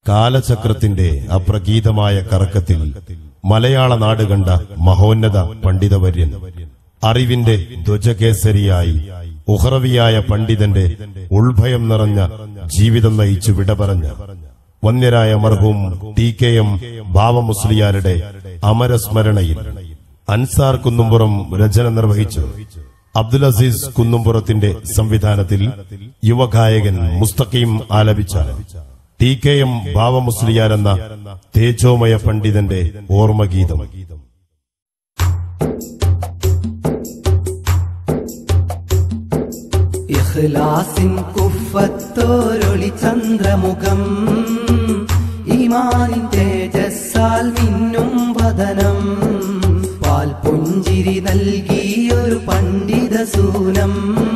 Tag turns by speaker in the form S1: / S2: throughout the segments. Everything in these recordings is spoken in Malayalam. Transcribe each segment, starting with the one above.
S1: കാലചക്രത്തിന്റെ അപ്രഗീതമായ കറക്കത്തിൽ മലയാള നാട് കണ്ട മഹോന്നത പണ്ഡിതവര്യൻ അറിവിന്റെ ധ്വജകേസരിയായി ഉഹറവിയായ പണ്ഡിതന്റെ ഉൾഭയം നിറഞ്ഞ ജീവിതം നയിച്ചു വിട പറഞ്ഞ വന്യരായ മർഹൂം ടി കെ എം ബാവമുസ്ലിയാരുടെ അമരസ്മരണയിൽ അൻസാർ കുന്നുംപുറം രചന നിർവഹിച്ചു അബ്ദുൽ അസീസ് കുന്നുംപുറത്തിന്റെ സംവിധാനത്തിൽ യുവഗായകൻ മുസ്തഖീം ആലപിച്ച ടി കെ എം ബാവമുസ്ലിയാർ എന്ന തേജോമയ പണ്ഡിതന്റെ ഓർമ്മഗീതം
S2: ഇഖ്ലാസിൻ കുഫത്തോരൊളി ചന്ദ്രമുഖം ഈമാനിൻ തേജസ്സാൽ മിന്നും വദനം പാൽ പുഞ്ചിരി നൽകിയൊരു പണ്ഡിത സൂനം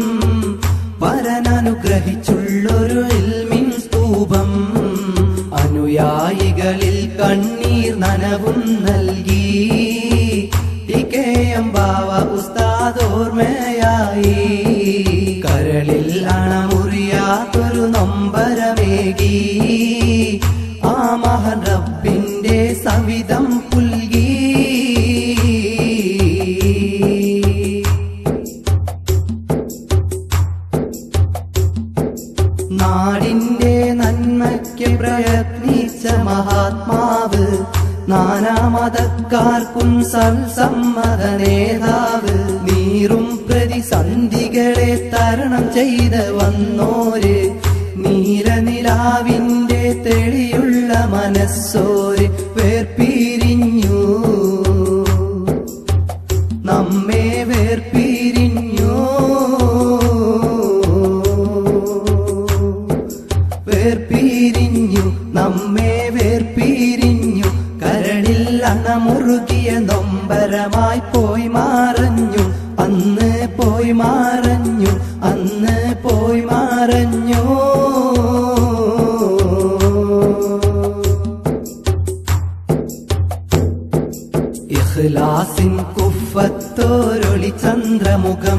S2: പരനനുഗ്രഹിച്ചുള്ളൊരു ഇൽമിൻ സ്തൂപം അനുയായികളിൽ കണ്ണീർ നനവും നൽകി ടികേയം ബാവ ഉസ്താദോർമ്മയായി കരളിൽ അണമുറിയാത്തൊരു നൊമ്പരമേകി ആ മഹൻ റബ്ബിന്റെ സവിധം പുൽകി നാടിന്റെ നന്മയ്ക്ക് പ്രയത്നിച്ച മഹാത്മാവ് നാനാമതക്കാർക്കും സൽസമ്മത നേതാവ് നീറും പ്രതിസന്ധികളെ തരണം ചെയ്ത് വന്നോര് നീലനിലാവിന്റെ തെളിയുള്ള മനസ്സോര് വേർപിരിഞ്ഞു നമ്മെ വേർപിരിഞ്ഞു വേർപിരിഞ്ഞു നമ്മെ വേർപിരിഞ്ഞു കരളിൽ അണമുറുകിയ നൊമ്പരമായി പോയി മാറഞ്ഞു അന്ന് പോയി മാറഞ്ഞു അന്ന് പോയി മാറഞ്ഞു ഇഖ്ലാസിൻ കുഫത്തോരൊളി ചന്ദ്രമുഖം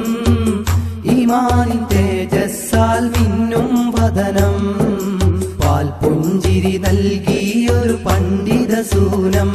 S2: ഈമാനിൻ തേജസ്സാൽ മിന്നും വദനം പാൽ പുഞ്ചിരി നൽകിയൊരു പണ്ഡിത സൂനം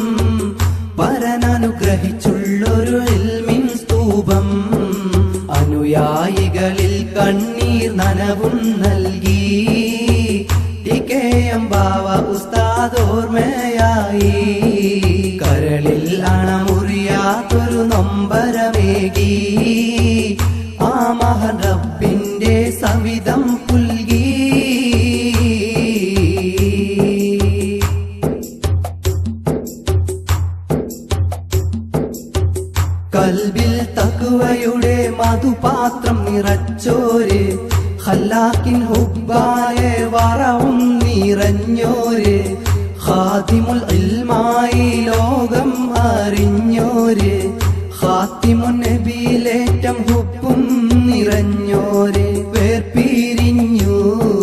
S2: പരനനുഗ്രഹിച്ചുള്ളൊരു ഇൽമിൻ സ്തൂപം അനുയായികളിൽ കണ്ണീർ നനവും നൽകി ടികേയം ബാവ ഉസ്താദോർമ്മയായി കരളിൽ അണമുറിയാത്തൊരു നൊമ്പരമേകി ആ മഹൻ റബ്ബിന്റെ സവിധം പുൽകി കൽബിൽ തക്കുവയുടെ മധുപാത്രം നിറച്ചോര് ഹല്ലാക്കിൻ ഹുബായ വറവും നിറഞ്ഞോര് ഖാദിമുൽ ഇൽമായി ലോകം അറിഞ്ഞോര് ഖാത്തിമുൻ നബിയിലേറ്റം ഹുബും നിറഞ്ഞോര് വേർപിരിഞ്ഞു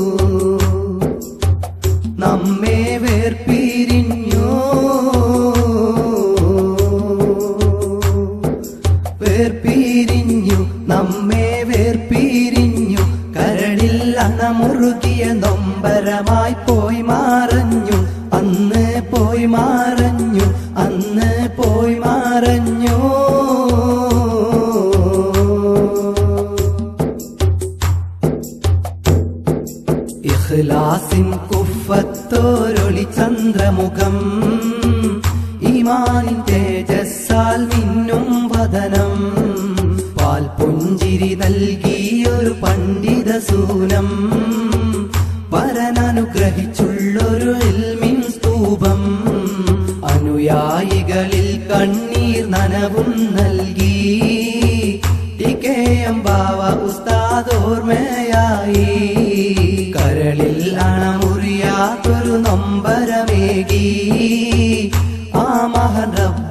S2: നമ്മെ വേർപിരിഞ്ഞു വേർപിരിഞ്ഞു നമ്മെ വേർപിരിഞ്ഞു കരളിൽ അണമുറുകിയ നൊമ്പരമായി പോയി മാറഞ്ഞു അന്ന് പോയി മാറഞ്ഞു അന്ന് പോയി മാറഞ്ഞു ഇഖ്ലാസിൻ കുഫത്തോരൊളി ചന്ദ്രമുഖം ഈമാനിൻ തേജസ്സാൽ മിന്നും വദനം പാൽ പുഞ്ചിരി നൽകിയൊരു പണ്ഡിത സൂനം പരനനുഗ്രഹിച്ചുള്ളൊരു ഇൽമിൻ സ്തൂപം അനുയായികളിൽ കണ്ണീർ നനവും നൽകി ടികേയം ബാവ ഉസ്താദോർമ്മയായി കരളിൽ അണമുറിയാത്തൊരു നൊമ്പരമേകി ആ മഹൻ റബ്ബ്